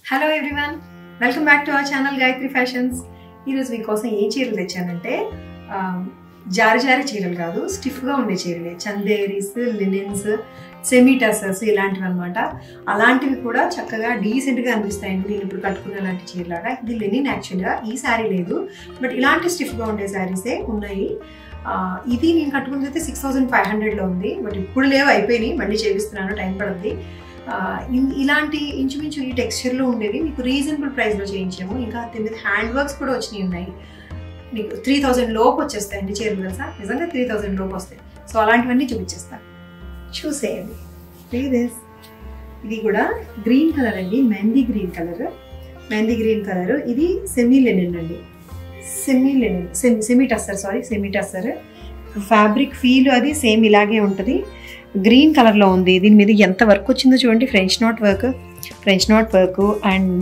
hello everyone welcome back to our channel Gayatri fashions ఈరోజు మీకోసం ఏ చీరలు తెచ్చానంటే ఆ, జారి జారి చీరలు కాదు స్టిఫ్గా ఉండే చీరలే చందేరీస్ లినిన్స్ సెమీ టసర్స్ ఇలాంటివి అనమాట అలాంటివి కూడా చక్కగా డీసెంట్గా అనిపిస్తాయండి నేను ఇప్పుడు కట్టుకునే అలాంటి చీరలాగా ఇది లెనిన్ యాక్చువల్గా ఈ శారీ లేదు బట్ ఇలాంటి స్టిఫ్గా ఉండే శారీసే ఉన్నాయి ఆ, ఇది నేను కట్టుకున్నది అయితే సిక్స్ థౌసండ్ ఫైవ్ హండ్రెడ్లో ఉంది బట్ ఇప్పుడు లేవు అయిపోయినాయి మళ్ళీ చేపిస్తున్నాను టైం పడుతుంది ఆ, ఇన్- ఇలాంటి ఇంచుమించు ఈ టెక్స్చర్లో ఉండేవి మీకు రీజనబుల్ ప్రైస్లో చేయించాము ఇంకా దీని మీద హ్యాండ్ వర్క్స్ కూడా వచ్చినాయి ఉన్నాయి మీకు త్రీ థౌజండ్ లోపు వచ్చేస్తాయండి చీరలు తెలుసా నిజంగా త్రీ థౌజండ్ లోపు వస్తాయి సో అలాంటివన్నీ చూపించేస్తాను చూసేయండి దిస్ ఇది కూడా గ్రీన్ కలర్ అండి mehndi green colour mehndi green colour ఇది సెమీ లెనిన్ అండి semi linen semi semi tussar sari semi tussar fabric feel అది సేమ్ ఇలాగే ఉంటుంది గ్రీన్ కలర్లో ఉంది దీని మీద ఎంత వర్క్ వచ్చిందో చూడండి French knot work French knot work and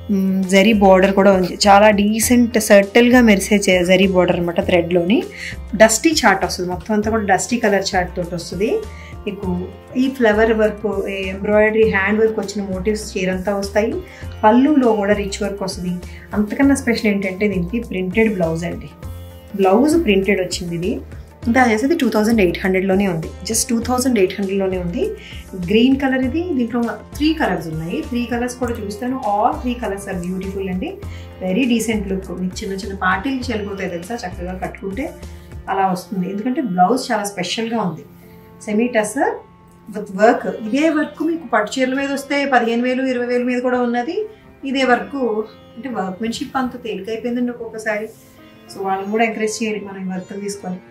zari border కూడా ఉంది చాలా డీసెంట్ సర్టిల్గా మెరిసే చే- జరీ బార్డర్ అనమాట థ్రెడ్లోని డస్టీ చార్ట్ వస్తుంది మొత్తం అంతా కూడా డస్టీ కలర్ చార్ట్ తోటి వస్తుంది మీకు ఈ flower work embroidery hand work వచ్చిన మోటివ్స్ చీరంతా వస్తాయి పళ్ళులో కూడా రిచ్ వర్క్ వస్తుంది అంతకన్నా స్పెషల్ ఏంటంటే దీనికి ప్రింటెడ్ బ్లౌజ్ అండి బ్లౌజ్ ప్రింటెడ్ వచ్చింది ఇది ఇంకా చేసేది టూ థౌజండ్ ఎయిట్ హండ్రెడ్లోనే ఉంది జస్ట్ టూ థౌజండ్ ఎయిట్ హండ్రెడ్లోనే ఉంది గ్రీన్ కలర్ ఇది దీంట్లో త్రీ కలర్స్ ఉన్నాయి త్రీ కలర్స్ కూడా చూపిస్తాను all three colours are beautiful అండి వెరీ డీసెంట్ లుక్ మీకు చిన్న చిన్న పార్టీలు చెల్లిపోతాయి తెలుసా చక్కగా కట్టుకుంటే అలా వస్తుంది ఎందుకంటే బ్లౌజ్ చాలా స్పెషల్గా ఉంది సెమీ టస్ విత్ వర్క్ ఇదే వర్క్ మీకు పట్టు చీరల మీద వస్తే పదిహేను వేలు ఇరవై వేల మీద కూడా ఉన్నది ఇదే వర్క్ అంటే వర్క్మెన్షిప్ అంత తేలికైపోయిందండి ఒక్కొక్కసారి సో వాళ్ళని కూడా ఎంకరేజ్ చేయాలి మనం ఈ వర్క్ తీసుకొని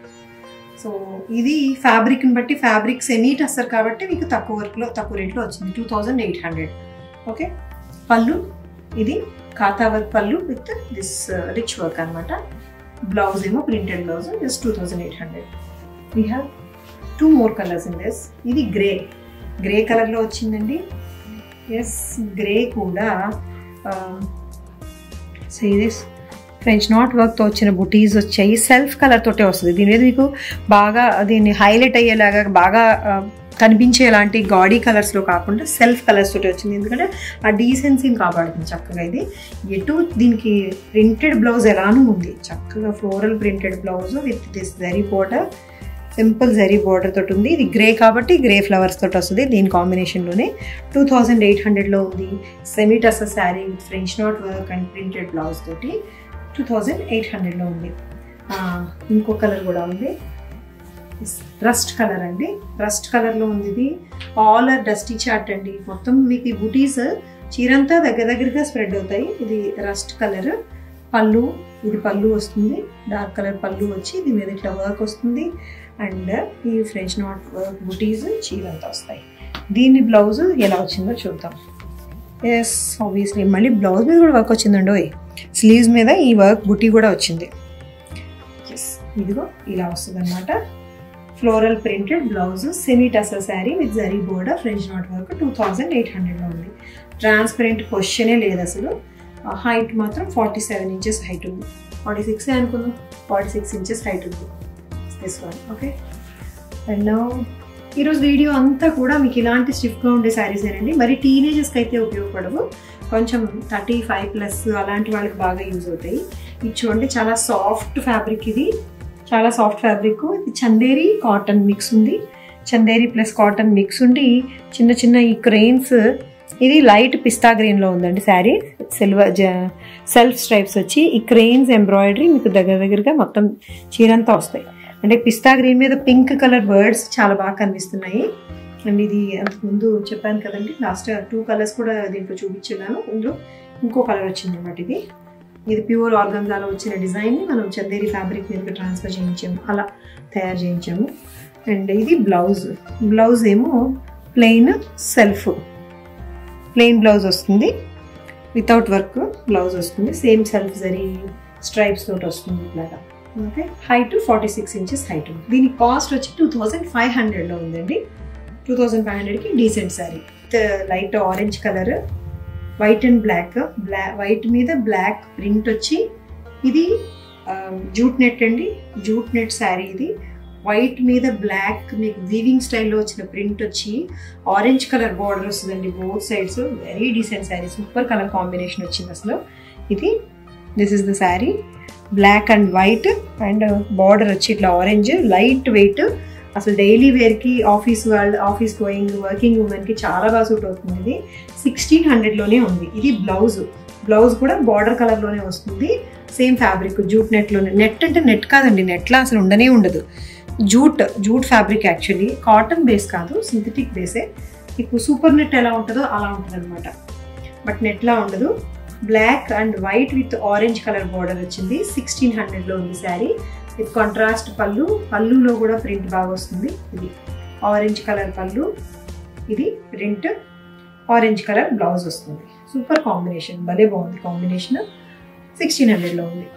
సో ఇది ఫ్యాబ్రిక్ని బట్టి ఫ్యాబ్రిక్ సెమీ టస్సర్ కాబట్టి మీకు తక్కువ వర్క్లో తక్కువ రేట్లో వచ్చింది two thousand eight hundred okay పళ్ళు ఇది ఖాతా వర్క్ పళ్ళు విత్ దిస్ రిచ్ వర్క్ అనమాట బ్లౌజ్ ఏమో printed blouse just two thousand eight hundred we have two more colours in this ఇది గ్రే గ్రే కలర్లో వచ్చిందండి ఎస్ గ్రే కూడా సో దిస్ ఫ్రెంచ్ నాట్ వర్క్తో వచ్చిన బుటీస్ వచ్చాయి సెల్ఫ్ కలర్ తోటే వస్తుంది దీని మీద మీకు బాగా దీన్ని హైలైట్ అయ్యేలాగా బాగా ఆ, కనిపించేలాంటి గాడీ కలర్స్లో కాకుండా సెల్ఫ్ కలర్స్ తోటి వచ్చింది ఎందుకంటే ఆ డీసెన్సీని కాపాడుతుంది చక్కగా ఇది ఎటు దీనికి ప్రింటెడ్ బ్లౌజ్ ఎలానూ ఉంది చక్కగా floral printed blouse with this zari border simple zari border తోటి ఉంది ఇది గ్రే కాబట్టి గ్రే ఫ్లవర్స్ తోటి వస్తుంది దీని కాంబినేషన్లోనే టూ థౌజండ్ ఎయిట్ హండ్రెడ్లో ఉంది సెమీ టస sari with French knot work and printed blouse తోటి టూ థౌజండ్ ఎయిట్ హండ్రెడ్లో ఉంది ఆ, ఇంకో కలర్ కూడా ఉంది రస్ట్ కలర్ అండి రస్ట్ కలర్లో ఉంది ఇది ఆల్ ఆర్ డస్టీ చార్ట్ అండి మొత్తం మీకు ఈ బుటీస్ చీరంతా దగ్గర దగ్గరగా స్ప్రెడ్ అవుతాయి ఇది రస్ట్ కలర్ పళ్ళు ఇది పళ్ళు వస్తుంది డార్క్ కలర్ పళ్ళు వచ్చి దీని మీద ఇట్లా వర్క్ వస్తుంది అండ్ ఈ ఫ్రెంచ్ నాట్ వర్క్ బుటీస్ చీరంతా వస్తాయి దీని బ్లౌజ్ ఎలా వచ్చిందో చూద్దాం ఎస్ ఆబ్వియస్లీ మళ్ళీ బ్లౌజ్ మీద కూడా వర్క్ వచ్చిందండి ఓయ్ స్లీవ్స్ మీద ఈ వర్క్ బుటీ కూడా వచ్చింది ఎస్ ఇదిగో ఇలా వస్తుంది అనమాట floral printed blouse semi tussar sari with zari border French knot work two thousand eight హండ్రెడ్లో ఉంది ట్రాన్స్పరెంట్ క్వశ్చనే లేదు అసలు హైట్ మాత్రం ఫార్టీ సెవెన్ ఇంచెస్ హైట్ ఉంది ఫార్టీ సిక్స్ అనుకుందాం ఫార్టీ సిక్స్ ఇంచెస్ హైట్ ఉంది దిస్ వన్ ఓకే అండ్ ఈరోజు వీడియో అంతా కూడా మీకు ఇలాంటి స్టిఫ్గా ఉండే శారీస్ ఏనండి మరి టీనేజర్స్కి అయితే ఉపయోగపడవు కొంచెం థర్టీ ఫైవ్ ప్లస్ అలాంటి వాళ్ళకి బాగా యూజ్ అవుతాయి ఇది చూడండి చాలా సాఫ్ట్ ఫ్యాబ్రిక్ ఇది చాలా సాఫ్ట్ ఫ్యాబ్రిక్ ఇది చందేరి కాటన్ మిక్స్ ఉంది చందేరి ప్లస్ కాటన్ మిక్స్ ఉండి చిన్న చిన్న ఈ క్రెయిన్స్ ఇది లైట్ పిస్తా గ్రీన్లో ఉందండి శారీ సిల్వర్ సెల్ఫ్ స్ట్రైప్స్ వచ్చి ఈ క్రెయిన్స్ ఎంబ్రాయిడరీ మీకు దగ్గర దగ్గరగా మొత్తం చీరంతా వస్తాయి అంటే పిస్తా గ్రీన్ మీద పింక్ కలర్ బర్డ్స్ చాలా బాగా కనిపిస్తున్నాయి అండ్ ఇది అంతకుముందు చెప్పాను కదండి లాస్ట్ టూ కలర్స్ కూడా దీంట్లో చూపించున్నాను ఇందులో ఇంకో కలర్ వచ్చింది అనమాట ఇది ఇది ప్యూర్ ఆర్గన్జాలో వచ్చిన డిజైన్ని మనం చందేరి ఫ్యాబ్రిక్ మీదకి ట్రాన్స్ఫర్ చేయించాము అలా తయారు చేయించాము అండ్ ఇది బ్లౌజ్ బ్లౌజ్ ఏమో ప్లెయిన్ సెల్ఫ్ ప్లెయిన్ బ్లౌజ్ వస్తుంది వితౌట్ వర్క్ బ్లౌజ్ వస్తుంది సేమ్ సెల్ఫ్ జరీ స్ట్రైప్స్ తోటి వస్తుంది ఇట్లాగా okay height forty six inches height ఉంది దీని కాస్ట్ వచ్చి టూ థౌజండ్ ఫైవ్ హండ్రెడ్లో ఉందండి టూ థౌజండ్ ఫైవ్ హండ్రెడ్కి decent sari light orange colour white and black బ్లా వైట్ మీద బ్లాక్ ప్రింట్ వచ్చి ఇది జూట్ నెట్ అండి జూట్ నెట్ శారీ ఇది వైట్ మీద బ్లాక్ మీకు వీవింగ్ స్టైల్లో వచ్చిన ప్రింట్ వచ్చి ఆరెంజ్ కలర్ బార్డర్ వస్తుందండి both sides very decent sari super colour combination వచ్చింది అసలు ఇది this is the sari black and white and border వచ్చి ఇట్లా ఆరెంజ్ లైట్ వెయిట్ అసలు డైలీ వేర్కి ఆఫీస్ వాళ్ళు ఆఫీస్ గోయింగ్ వర్కింగ్ ఉమెన్కి చాలా బాగా సూట్ అవుతుంది ఇది సిక్స్టీన్ హండ్రెడ్లోనే ఉంది ఇది బ్లౌజ్ బ్లౌజ్ కూడా బార్డర్ కలర్లోనే వస్తుంది సేమ్ ఫ్యాబ్రిక్ జూట్ నెట్లోనే నెట్ అంటే నెట్ కాదండి నెట్లో అసలు ఉండనే ఉండదు jute jute fabric actually cotton base కాదు సింథటిక్ బేసే మీకు సూపర్ నెట్ ఎలా ఉంటుందో అలా ఉంటుంది అనమాట బట్ నెట్లా ఉండదు black and white with orange colour border వచ్చింది సిక్స్టీన్ హండ్రెడ్లో ఉంది శారీ విత్ కాంట్రాస్ట్ పళ్ళు పళ్ళులో కూడా ప్రింట్ బాగా వస్తుంది ఇది ఆరెంజ్ కలర్ పళ్ళు ఇది ప్రింట్ ఆరెంజ్ కలర్ బ్లౌజ్ వస్తుంది సూపర్ కాంబినేషన్ భలే బాగుంది కాంబినేషన్ సిక్స్టీన్ హండ్రెడ్లో ఉంది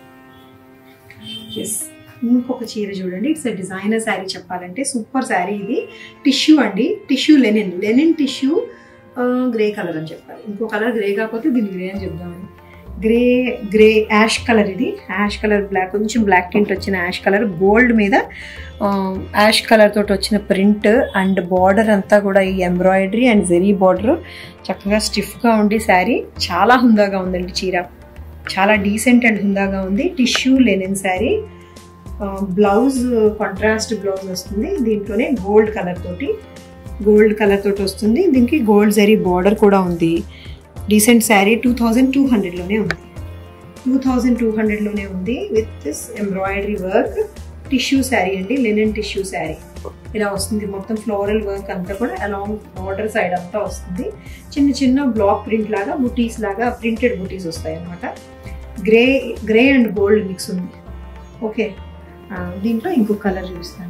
ఎస్ ఇంకొక చీర చూడండి ఇట్స్ డిజైనర్ శారీ చెప్పాలంటే సూపర్ శారీ ఇది టిష్యూ అండి tissue linen linen tissue grey colour అని చెప్పాలి ఇంకో కలర్ గ్రే కాకపోతే దీన్ని గ్రే అని చెప్దామని గ్రే గ్రే యాష్ కలర్ ఇది యాష్ కలర్ బ్లాక్ కొంచెం బ్లాక్ టింట్ వచ్చిన యాష్ కలర్ గోల్డ్ మీద యాష్ కలర్ తోటి వచ్చిన ప్రింట్ అండ్ బార్డర్ అంతా కూడా ఈ ఎంబ్రాయిడరీ అండ్ జెరీ బార్డర్ చక్కగా స్టిఫ్గా ఉండి శారీ చాలా హుందాగా ఉందండి చీర చాలా డీసెంట్ అండ్ హుందాగా ఉంది tissue linen sari blouse contrast blouse వస్తుంది దీంట్లోనే గోల్డ్ కలర్ తోటి గోల్డ్ కలర్ తోటి వస్తుంది దీనికి గోల్డ్ జరీ బార్డర్ కూడా ఉంది decent sari two thousand two హండ్రెడ్లోనే ఉంది టూ థౌజండ్ టూ హండ్రెడ్లోనే ఉంది with this embroidery work tissue sari అండి లెనిన్ టిష్యూ శారీ ఇలా వస్తుంది మొత్తం ఫ్లోరల్ వర్క్ అంతా కూడా అలాంగ్ బార్డర్ సైడ్ అంతా వస్తుంది చిన్న చిన్న బ్లాక్ ప్రింట్ లాగా బుటీస్ లాగా ప్రింటెడ్ బుటీస్ వస్తాయి అనమాట grey grey and gold mix ఉంది ఓకే దీంట్లో ఇంకొక కలర్ చూపిస్తాను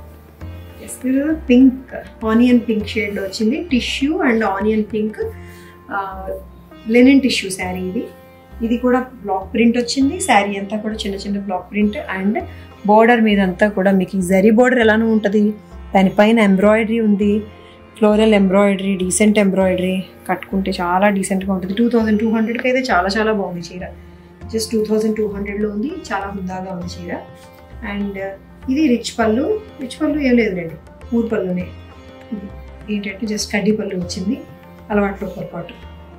నేను పింక్ ఆనియన్ పింక్ షేడ్లో వచ్చింది tissue and onion pink linen tissue sari ఇది ఇది కూడా బ్లాక్ ప్రింట్ వచ్చింది శారీ అంతా కూడా చిన్న చిన్న బ్లాక్ ప్రింట్ అండ్ బార్డర్ మీద అంతా కూడా మీకు ఈ జరీ బార్డర్ ఎలానూ ఉంటుంది దానిపైన ఎంబ్రాయిడరీ ఉంది ఫ్లోరల్ ఎంబ్రాయిడరీ డీసెంట్ ఎంబ్రాయిడరీ కట్టుకుంటే చాలా డీసెంట్గా ఉంటుంది టూ థౌజండ్ టూ హండ్రెడ్కి అయితే చాలా చాలా బాగుంది చీర జస్ట్ టూ థౌజండ్ టూ హండ్రెడ్లో ఉంది చాలా హుందాగా ఉంది చీర అండ్ ఇది రిచ్ పళ్ళు రిచ్ పళ్ళు ఏం లేదులేండి మూడు పళ్ళునే ఏంటంటే జస్ట్ కడ్డీ పళ్ళు వచ్చింది అలవాట్లో పొరపాటు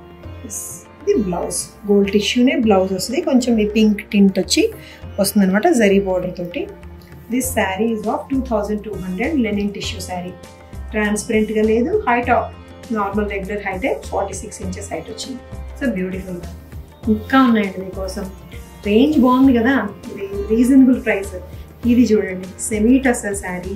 ఇది బ్లౌజ్ గోల్డ్ టిష్యూనే బ్లౌజ్ వస్తుంది కొంచెం ఈ పింక్ టింట్ వచ్చి వస్తుంది అనమాట జరీ బోర్డర్ తోటి this sari is of two thousand two hundred linen tissue sari ట్రాన్స్పరెంట్గా లేదు హైట్ నార్మల్ రెగ్యులర్ హైటే ఫార్టీ సిక్స్ ఇంచెస్ హైట్ వచ్చింది సో బ్యూటిఫుల్గా ఇంకా ఉన్నాయండి మీకోసం రేంజ్ బాగుంది కదా ఇది రీజనబుల్ ప్రైస్ ఇది చూడండి semi tussar sari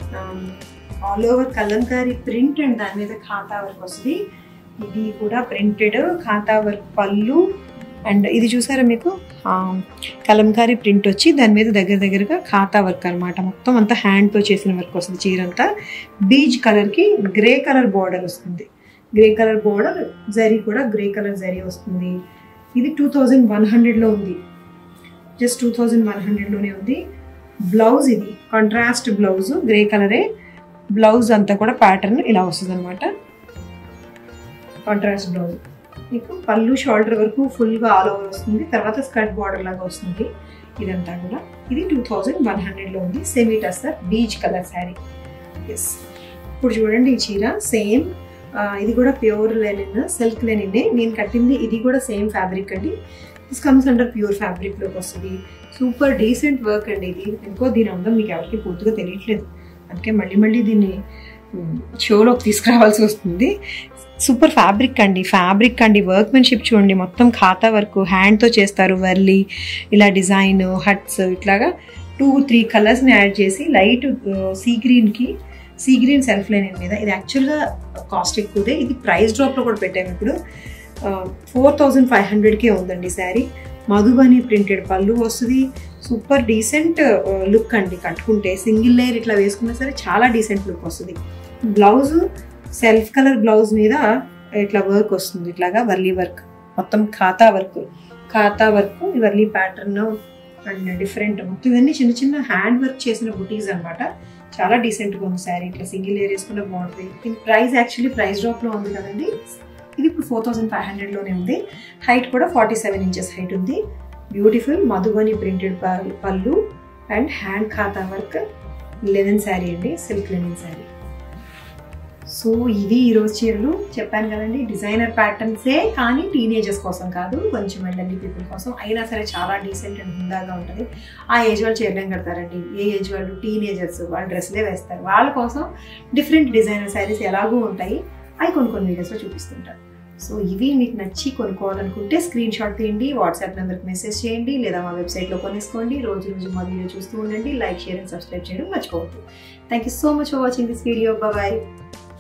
all over kalamkari print and దాని మీద ఖాతా వర్క్ వస్తుంది ఇది కూడా ప్రింటెడ్ ఖాతా వర్క్ పళ్ళు అండ్ ఇది చూసారా మీకు కలంకారీ ప్రింట్ వచ్చి దాని మీద దగ్గర దగ్గరగా ఖాతా వర్క్ అనమాట మొత్తం అంతా హ్యాండ్తో చేసిన వర్క్ వస్తుంది చీర అంతా బీజ్ కలర్కి గ్రే కలర్ బార్డర్ వస్తుంది గ్రే కలర్ బార్డర్ జరీ కూడా గ్రే కలర్ జరీ వస్తుంది ఇది టూ థౌజండ్ వన్ హండ్రెడ్లో ఉంది జస్ట్ టూ థౌజండ్ వన్ హండ్రెడ్లోనే ఉంది బ్లౌజ్ ఇది కాంట్రాస్ట్ బ్లౌజ్ గ్రే కలరే బ్లౌజ్ అంతా కూడా ప్యాటర్న్ ఇలా వస్తుంది అనమాట కాంట్రాస్ట్ బ్లౌజ్ మీకు పళ్ళు షోల్డర్ వరకు ఫుల్గా ఆల్ ఓవర్ వస్తుంది తర్వాత స్కర్ట్ బార్డర్ లాగా వస్తుంది ఇదంతా కూడా ఇది టూ థౌజండ్ వన్ హండ్రెడ్లో ఉంది semi tussar beige colour sari yes ఇప్పుడు చూడండి ఈ చీర సేమ్ ఇది కూడా ప్యూర్ లెనిన్ సిల్క్ లెనిన్నే నేను కట్టింది ఇది కూడా సేమ్ ఫ్యాబ్రిక్ అండి దిస్ కమ్స్ అండర్ ప్యూర్ ఫ్యాబ్రిక్లోకి వస్తుంది సూపర్ డీసెంట్ వర్క్ అండి ఇది ఇంకో దీని అందం మీకు ఎవరికి పూర్తిగా తెలియట్లేదు అందుకే మళ్ళీ మళ్ళీ దీన్ని షోలోకి తీసుకురావాల్సి వస్తుంది సూపర్ ఫ్యాబ్రిక్ అండి ఫ్యాబ్రిక్ అండి వర్క్మెన్షిప్ చూడండి మొత్తం ఖాతా వర్క్ హ్యాండ్తో చేస్తారు వర్లీ ఇలా డిజైన్ హట్స్ ఇట్లాగా టూ త్రీ కలర్స్ని యాడ్ చేసి లైట్ సీ గ్రీన్కి సీ గ్రీన్ సెల్ఫ్ లైన్ మీద ఇది యాక్చువల్గా కాస్ట్ ఎక్కువదే ఇది ప్రైస్ డ్రాప్లో కూడా పెట్టాము ఇప్పుడు ఫోర్ థౌజండ్ ఫైవ్ హండ్రెడ్కే ఉందండి శారీ మధుబని ప్రింటెడ్ పళ్ళు వస్తుంది సూపర్ డీసెంట్ లుక్ అండి కట్టుకుంటే సింగిల్ లేయర్ ఇట్లా వేసుకున్నా సరే చాలా డీసెంట్ లుక్ వస్తుంది బ్లౌజ్ సెల్ఫ్ కలర్ బ్లౌజ్ మీద ఇట్లా వర్క్ వస్తుంది ఇట్లాగా వర్లీ వర్క్ మొత్తం ఖాతా వర్క్ ఖాతా work Warli pattern and different మొత్తం ఇవన్నీ చిన్న చిన్న హ్యాండ్ వర్క్ చేసిన బుటీస్ అనమాట చాలా డీసెంట్గా ఉంది శారీ ఇట్లా సింగిల్ లేయర్ వేసుకున్న బాగుంటుంది దీని ప్రైస్ యాక్చువల్లీ ప్రైస్ డ్రాప్లో ఉంది కదండి ఇది ఇప్పుడు ఫోర్ థౌసండ్ ఫైవ్ హండ్రెడ్లోనే ఉంది హైట్ కూడా ఫార్టీ సెవెన్ ఇంచెస్ హైట్ ఉంది beautiful Madhubani printed pallu and hand ఖాతా వర్క్ లెనిన్ శారీ అండి సిల్క్ లెనిన్ శారీ సో ఇవి ఈరోజు చీరలు చెప్పాను కదండి డిజైనర్ ప్యాటర్న్సే కానీ టీనేజర్స్ కోసం కాదు కొంచెం ఎల్డర్లీ పీపుల్ కోసం అయినా సరే చాలా డీసెంట్ అండ్ హుందాగా ఉంటుంది ఆ ఏజ్ వాళ్ళు చీరలేం కడతారండి ఏ ఏజ్ వాళ్ళు టీనేజర్స్ వాళ్ళు డ్రెస్లే వేస్తారు వాళ్ళ కోసం డిఫరెంట్ డిజైనర్ శారీస్ ఎలాగూ ఉంటాయి అవి కొన్ని కొన్ని వీడియోస్లో చూపిస్తుంటారు సో ఇవి మీకు నచ్చి కొనుక్కోవాలనుకుంటే స్క్రీన్ షాట్ తీయండి వాట్సాప్ నెంబర్కి మెసేజ్ చేయండి లేదా మా వెబ్సైట్లో కొనేసుకోండి రోజు రోజు మా వీడియో చూస్తూ ఉండండి లైక్ షేర్ అండ్ సబ్స్క్రైబ్ చేయడం మర్చిపోవద్దు thank you so much for watching this video bye